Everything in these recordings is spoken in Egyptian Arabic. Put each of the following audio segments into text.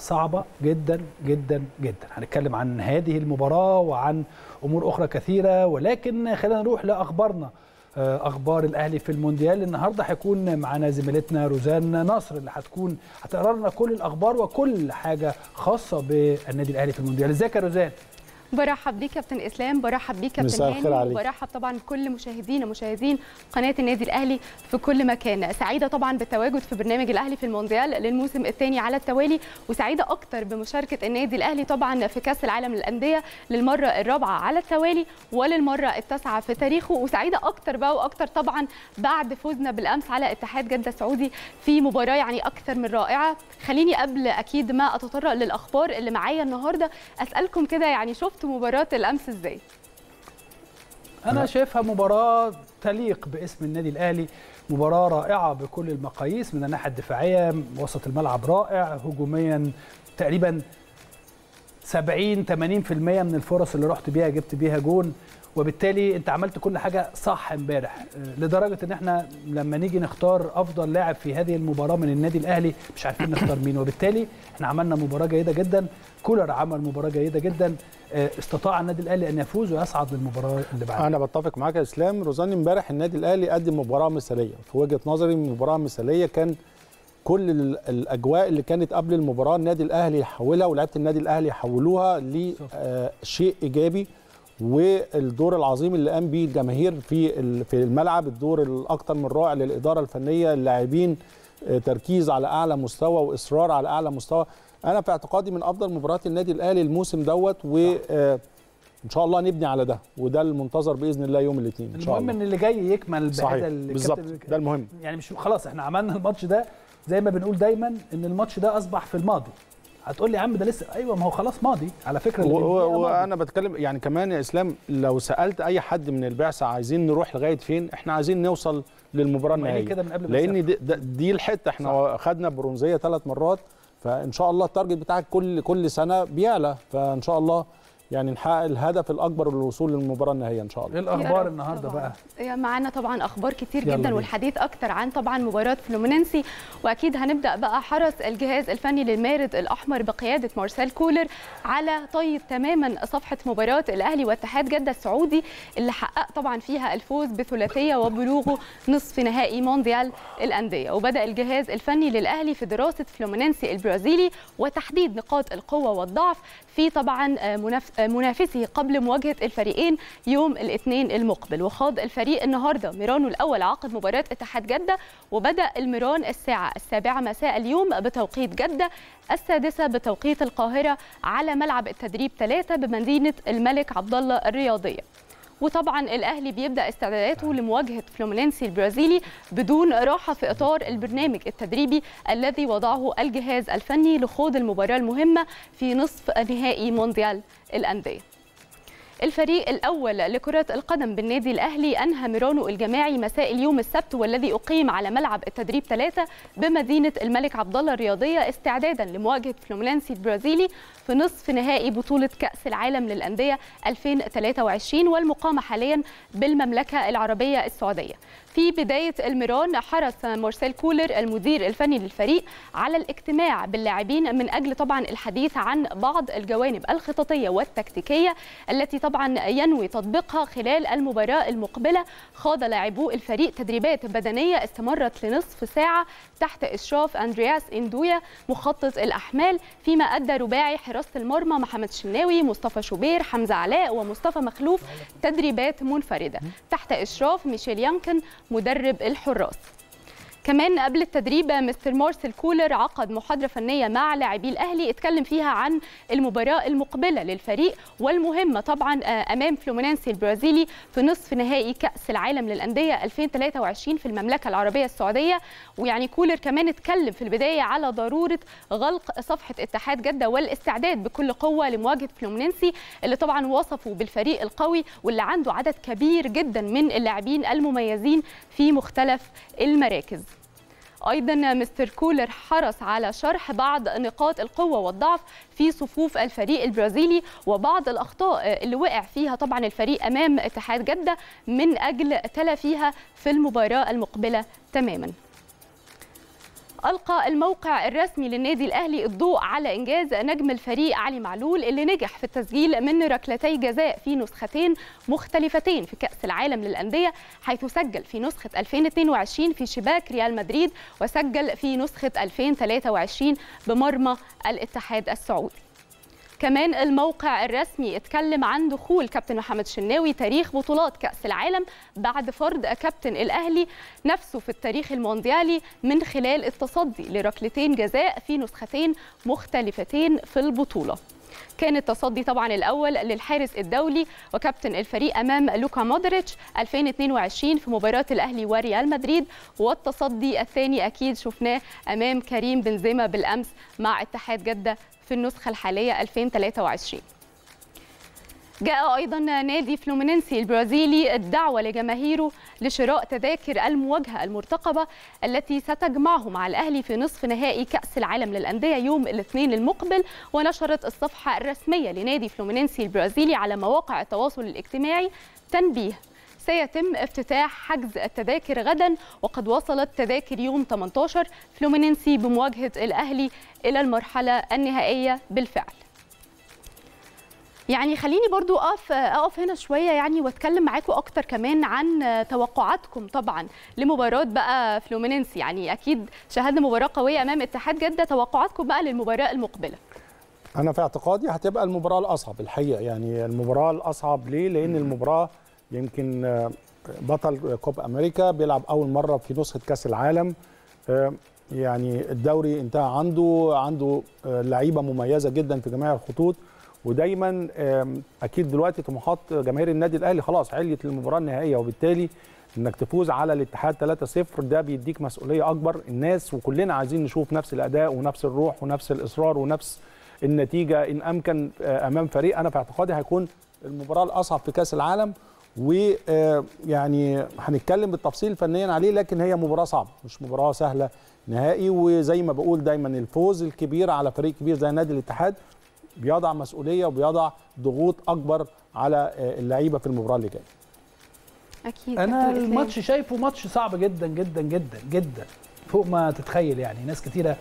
صعبه جدا جدا جدا هنتكلم عن هذه المباراه وعن امور اخرى كثيره ولكن خلينا نروح لاخبارنا اخبار الاهلي في المونديال النهارده هيكون معانا زميلتنا روزان نصر اللي هتكون هتقرا لنا كل الاخبار وكل حاجه خاصه بالنادي الاهلي في المونديال ازيك يا روزان برحب بيك كابتن اسلام برحب بيك كابتن هاني وبرحب طبعا بكل مشاهدينا مشاهدين قناه النادي الاهلي في كل مكان سعيده طبعا بالتواجد في برنامج الاهلي في المونديال للموسم الثاني على التوالي وسعيده اكتر بمشاركه النادي الاهلي طبعا في كاس العالم للانديه للمره الرابعه على التوالي وللمره التاسعه في تاريخه وسعيده اكتر بقى واكتر طبعا بعد فوزنا بالامس على اتحاد جده السعودي في مباراه يعني اكثر من رائعه خليني قبل اكيد ما اتطرق للاخبار اللي معايا النهارده اسالكم كده يعني شفت شفتوا مباراة الأمس إزاي؟ أنا شايفها مباراة تليق باسم النادي الأهلي مباراة رائعة بكل المقاييس من الناحية الدفاعية وسط الملعب رائع هجوميا تقريبا 70 80% من الفرص اللي رحت بيها جبت بيها جون وبالتالي انت عملت كل حاجه صح امبارح لدرجه ان احنا لما نيجي نختار افضل لاعب في هذه المباراه من النادي الاهلي مش عارفين نختار مين وبالتالي احنا عملنا مباراه جيده جدا كولر عمل مباراه جيده جدا استطاع النادي الاهلي ان يفوز ويصعد للمباراه اللي بعدها انا بتفق معاك يا اسلام روزاني امبارح النادي الاهلي قدم مباراه مثاليه في وجهه نظري مباراه مثاليه كان كل الاجواء اللي كانت قبل المباراه النادي الاهلي يحولها ولاعيبه النادي الاهلي يحولوها لشيء ايجابي والدور العظيم اللي قام بيه الجماهير في في الملعب الدور الاكثر من رائع للاداره الفنيه اللاعبين تركيز على اعلى مستوى واصرار على اعلى مستوى انا في اعتقادي من افضل مباريات النادي الاهلي الموسم دوت و ان شاء الله نبني على ده وده المنتظر باذن الله يوم الاثنين ان شاء الله المهم ان اللي جاي يكمل صحيح بالظبط ده المهم يعني مش خلاص احنا عملنا الماتش ده زي ما بنقول دايما ان الماتش ده اصبح في الماضي هتقول لي يا عم ده لسه ايوه ما هو خلاص ماضي على فكره وانا بتكلم يعني كمان يا اسلام لو سالت اي حد من البعثه عايزين نروح لغايه فين احنا عايزين نوصل للمباراه النهائيه كده من قبل لان دي, دي الحته احنا صح. خدنا برونزيه ثلاث مرات فان شاء الله التارجت بتاعك كل كل سنه بيعلى فان شاء الله يعني نحقق الهدف الاكبر للوصول للمباراه النهائيه ان شاء الله. ايه الاخبار النهارده طبعًا. بقى؟ معانا طبعا اخبار كتير جدا والحديث اكتر عن طبعا مباراه فلومينينسي واكيد هنبدا بقى حرص الجهاز الفني للمارد الاحمر بقياده مارسيل كولر على طي تماما صفحه مباراه الاهلي واتحاد جده السعودي اللي حقق طبعا فيها الفوز بثلاثيه وبلوغه نصف نهائي مونديال الانديه وبدا الجهاز الفني للاهلي في دراسه فلومينينسي البرازيلي وتحديد نقاط القوه والضعف في طبعا منافسه قبل مواجهه الفريقين يوم الاثنين المقبل وخاض الفريق النهارده ميرانو الاول عقد مباراه اتحاد جده وبدا الميران الساعه السابعه مساء اليوم بتوقيت جده السادسه بتوقيت القاهره على ملعب التدريب ثلاثه بمدينه الملك عبد الله الرياضيه وطبعا الاهلي بيبدا استعداداته لمواجهه فلومينينسي البرازيلي بدون راحه في اطار البرنامج التدريبي الذي وضعه الجهاز الفني لخوض المباراه المهمه في نصف نهائي مونديال الانديه الفريق الأول لكرة القدم بالنادي الأهلي أنهى ميرانو الجماعي مساء اليوم السبت والذي أقيم على ملعب التدريب ثلاثة بمدينة الملك عبد الله الرياضية استعدادا لمواجهة فلومينسي البرازيلي في نصف نهائي بطولة كأس العالم للأندية 2023 والمقامة حاليا بالمملكة العربية السعودية. في بداية الميران حرص مارسيل كولر المدير الفني للفريق على الاجتماع باللاعبين من أجل طبعا الحديث عن بعض الجوانب الخططية والتكتيكية التي طبعا ينوي تطبيقها خلال المباراة المقبلة خاض لاعبو الفريق تدريبات بدنية استمرت لنصف ساعة تحت إشراف أندرياس إندويا مخطط الأحمال فيما أدى رباعي حراسة المرمى محمد شناوي مصطفى شوبير حمزة علاء ومصطفى مخلوف تدريبات منفردة تحت إشراف ميشيل يانكن مدرب الحراس كمان قبل التدريب مستر مارسيل كولر عقد محاضرة فنية مع لاعبي الأهلي اتكلم فيها عن المباراة المقبلة للفريق والمهمة طبعا أمام فلومينانسي البرازيلي في نصف نهائي كأس العالم للأندية 2023 في المملكة العربية السعودية ويعني كولر كمان اتكلم في البداية على ضرورة غلق صفحة اتحاد جدة والاستعداد بكل قوة لمواجهة فلومينانسي اللي طبعا وصفوا بالفريق القوي واللي عنده عدد كبير جدا من اللاعبين المميزين في مختلف المراكز ايضا مستر كولر حرص على شرح بعض نقاط القوه والضعف في صفوف الفريق البرازيلي وبعض الاخطاء اللي وقع فيها طبعا الفريق امام اتحاد جده من اجل تلافيها في المباراه المقبله تماما ألقى الموقع الرسمي للنادي الأهلي الضوء على إنجاز نجم الفريق علي معلول اللي نجح في التسجيل من ركلتي جزاء في نسختين مختلفتين في كأس العالم للأندية حيث سجل في نسخة 2022 في شباك ريال مدريد وسجل في نسخة 2023 بمرمى الاتحاد السعودي كمان الموقع الرسمي اتكلم عن دخول كابتن محمد شناوي تاريخ بطولات كأس العالم بعد فرض كابتن الأهلي نفسه في التاريخ المونديالي من خلال التصدي لركلتين جزاء في نسختين مختلفتين في البطولة كان التصدي طبعا الاول للحارس الدولي وكابتن الفريق امام لوكا مودريتش 2022 في مباراه الاهلي وريال مدريد والتصدي الثاني اكيد شفناه امام كريم بنزيما بالامس مع اتحاد جده في النسخة الحالية 2023 جاء أيضا نادي فلومينينسي البرازيلي الدعوة لجماهيره لشراء تذاكر المواجهة المرتقبة التي ستجمعه مع الأهلي في نصف نهائي كأس العالم للأندية يوم الاثنين المقبل ونشرت الصفحة الرسمية لنادي فلومينينسي البرازيلي على مواقع التواصل الاجتماعي تنبيه سيتم افتتاح حجز التذاكر غدا وقد وصلت تذاكر يوم 18 فلومينينسي بمواجهة الأهلي إلى المرحلة النهائية بالفعل يعني خليني برضو أقف, أقف هنا شوية يعني واتكلم معاكم أكتر كمان عن توقعاتكم طبعا لمباراة بقى فلومينينسي يعني أكيد شاهدنا مباراة قوية أمام اتحاد جدة توقعاتكم بقى للمباراة المقبلة أنا في اعتقادي هتبقى المباراة الأصعب الحقيقة يعني المباراة الأصعب ليه؟ لأن المباراة يمكن بطل كوب امريكا بيلعب اول مره في نسخه كاس العالم يعني الدوري انتهى عنده عنده لعيبه مميزه جدا في جميع الخطوط ودايما اكيد دلوقتي طموحات جماهير النادي الاهلي خلاص عليت للمباراه النهائيه وبالتالي انك تفوز على الاتحاد 3-0 ده بيديك مسؤوليه اكبر الناس وكلنا عايزين نشوف نفس الاداء ونفس الروح ونفس الاصرار ونفس النتيجه ان امكن امام فريق انا في اعتقادي هيكون المباراه الاصعب في كاس العالم ويعني هنتكلم بالتفصيل فنيا عليه لكن هي مباراه صعبه مش مباراه سهله نهائي وزي ما بقول دايما الفوز الكبير على فريق كبير زي نادي الاتحاد بيضع مسؤوليه وبيضع ضغوط اكبر على اللعيبه في المباراه اللي جايه اكيد انا الماتش شايفه ماتش صعب جدا جدا جدا جدا فوق ما تتخيل يعني ناس كتيره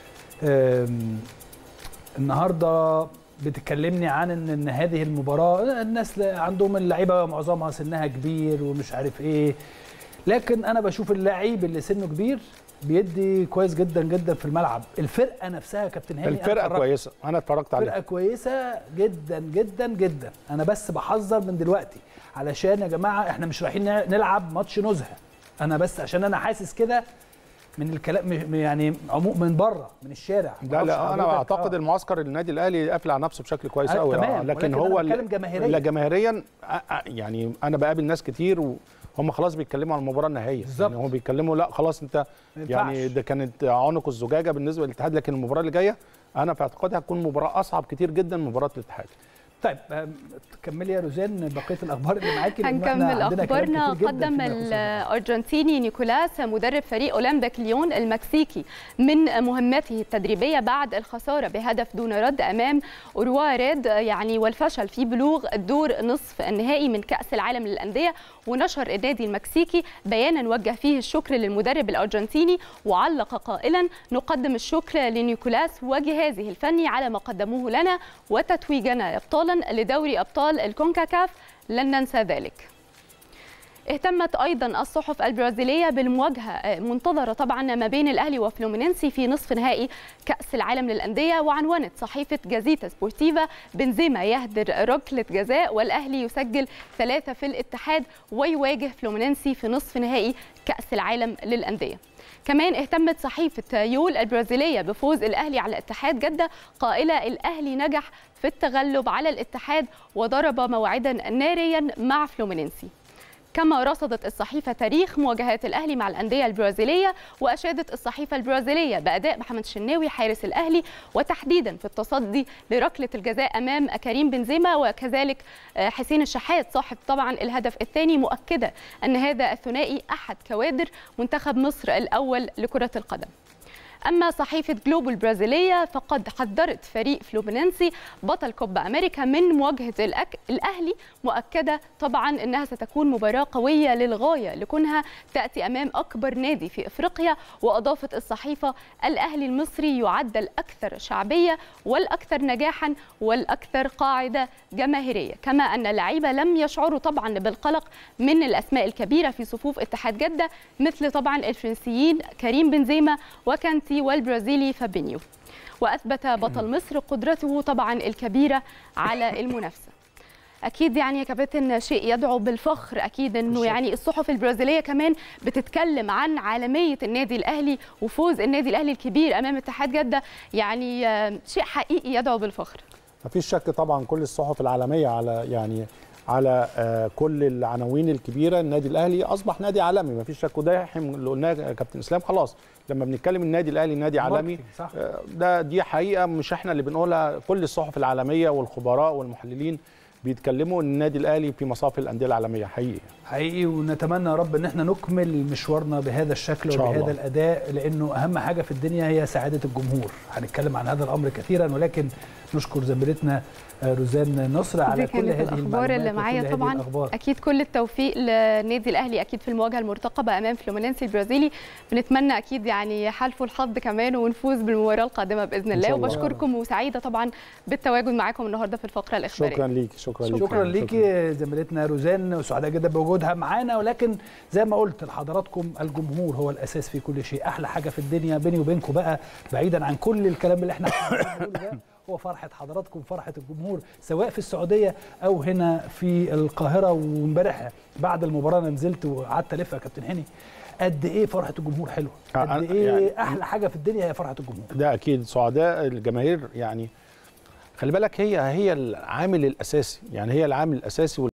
النهارده بتكلمني عن ان ان هذه المباراه الناس عندهم اللعيبه معظمها سنها كبير ومش عارف ايه لكن انا بشوف اللعيب اللي سنه كبير بيدي كويس جدا جدا في الملعب الفرقه نفسها يا كابتن هاني الفرقه كويسه انا اتفرجت عليها فرقه كويسه جدا جدا جدا انا بس بحذر من دلوقتي علشان يا جماعه احنا مش رايحين نلعب ماتش نزهه انا بس عشان انا حاسس كده من الكلام يعني عموم من بره من الشارع لا لا انا اعتقد آه. المعسكر النادي الاهلي قافل على نفسه بشكل كويس قوي آه تمام لكن هو لا جماهيريا يعني انا بقابل ناس كتير وهم خلاص بيتكلموا عن المباراه النهائيه بالظبط يعني هم بيتكلموا لا خلاص انت يعني ده كانت عنق الزجاجه بالنسبه للاتحاد لكن المباراه اللي جايه انا في اعتقادي هتكون مباراه اصعب كتير جدا من مباراه الاتحاد طيب كملي يا روزان بقيه الاخبار اللي معاكي هنكمل اخبارنا قدم الارجنتيني نيكولاس مدرب فريق اولمبيك ليون المكسيكي من مهمته التدريبيه بعد الخساره بهدف دون رد امام اوروا ريد يعني والفشل في بلوغ الدور نصف النهائي من كاس العالم للانديه ونشر النادي المكسيكي بيانا وجه فيه الشكر للمدرب الارجنتيني وعلق قائلا نقدم الشكر لنيكولاس وجهازه الفني على ما قدموه لنا وتتويجنا ابطالا لدوري ابطال الكونكاكاف لن ننسى ذلك اهتمت ايضا الصحف البرازيليه بالمواجهه منتظره طبعا ما بين الاهلي وفلومينينسي في نصف نهائي كاس العالم للانديه وعنونت صحيفه جازيتا سبورتيفا بنزيما يهدر ركله جزاء والاهلي يسجل ثلاثه في الاتحاد ويواجه فلومينينسي في نصف نهائي كاس العالم للانديه كمان اهتمت صحيفة يول البرازيلية بفوز الأهلي على اتحاد جدة قائلة الأهلي نجح في التغلب على الاتحاد وضرب موعدا ناريا مع فلومينينسي كما رصدت الصحيفة تاريخ مواجهات الأهلي مع الأندية البرازيلية وأشادت الصحيفة البرازيلية بأداء محمد شناوي حارس الأهلي وتحديدا في التصدي لركلة الجزاء أمام كريم بنزيما وكذلك حسين الشحات صاحب طبعا الهدف الثاني مؤكدة أن هذا الثنائي أحد كوادر منتخب مصر الأول لكرة القدم أما صحيفة جلوب البرازيلية فقد حذرت فريق فلومينينسي بطل كوبا أمريكا من مواجهة الأك... الأهلي مؤكدة طبعا أنها ستكون مباراة قوية للغاية لكونها تأتي أمام أكبر نادي في إفريقيا وأضافت الصحيفة الأهلي المصري يعد الأكثر شعبية والأكثر نجاحا والأكثر قاعدة جماهيرية كما أن اللعيبة لم يشعروا طبعا بالقلق من الأسماء الكبيرة في صفوف اتحاد جدة مثل طبعا الفرنسيين كريم بنزيما وكانتي والبرازيلي فابينيو وأثبت بطل مصر قدرته طبعا الكبيرة على المنافسة اكيد يعني يا كابتن شيء يدعو بالفخر اكيد انه يعني الصحف البرازيليه كمان بتتكلم عن عالميه النادي الاهلي وفوز النادي الاهلي الكبير امام اتحاد جده يعني شيء حقيقي يدعو بالفخر ما فيش شك طبعا كل الصحف العالميه على يعني على كل العناوين الكبيره النادي الاهلي اصبح نادي عالمي ما فيش شك وده اللي قلناه كابتن اسلام خلاص لما بنتكلم النادي الاهلي نادي عالمي صح. ده دي حقيقه مش احنا اللي بنقولها كل الصحف العالميه والخبراء والمحللين بيتكلموا ان النادي الاهلي في مصاف الانديه العالميه حقيقي حقيقي ونتمنى يا رب ان احنا نكمل مشوارنا بهذا الشكل وبهذا الاداء لانه اهم حاجه في الدنيا هي سعاده الجمهور هنتكلم عن هذا الامر كثيرا ولكن نشكر زميلتنا روزان نصر على كل هذه الاخبار اللي معايا طبعا الأخبار. اكيد كل التوفيق للنادي الاهلي اكيد في المواجهه المرتقبه امام فلومينينسي البرازيلي بنتمنى اكيد يعني حالفوا الحظ كمان ونفوز بالمباراه القادمه باذن الله وبشكركم وسعيده طبعا بالتواجد معاكم النهارده في الفقره الاخباريه شكرا ليك شكرا ليك شكرا ليكي زميلتنا روزان وسعداء جدا بوجودها معانا ولكن زي ما قلت لحضراتكم الجمهور هو الاساس في كل شيء احلى حاجه في الدنيا بيني وبينكم بقى بعيدا عن كل الكلام اللي احنا بنقوله ده هو فرحه حضراتكم فرحه الجمهور سواء في السعوديه او هنا في القاهره وامبارح بعد المباراه انا نزلت وقعدت الف يا كابتن هاني قد ايه فرحه الجمهور حلوه قد ايه يعني احلى حاجه في الدنيا هي فرحه الجمهور ده اكيد سعداء الجماهير يعني خلي بالك هي هي العامل الاساسي يعني هي العامل الاساسي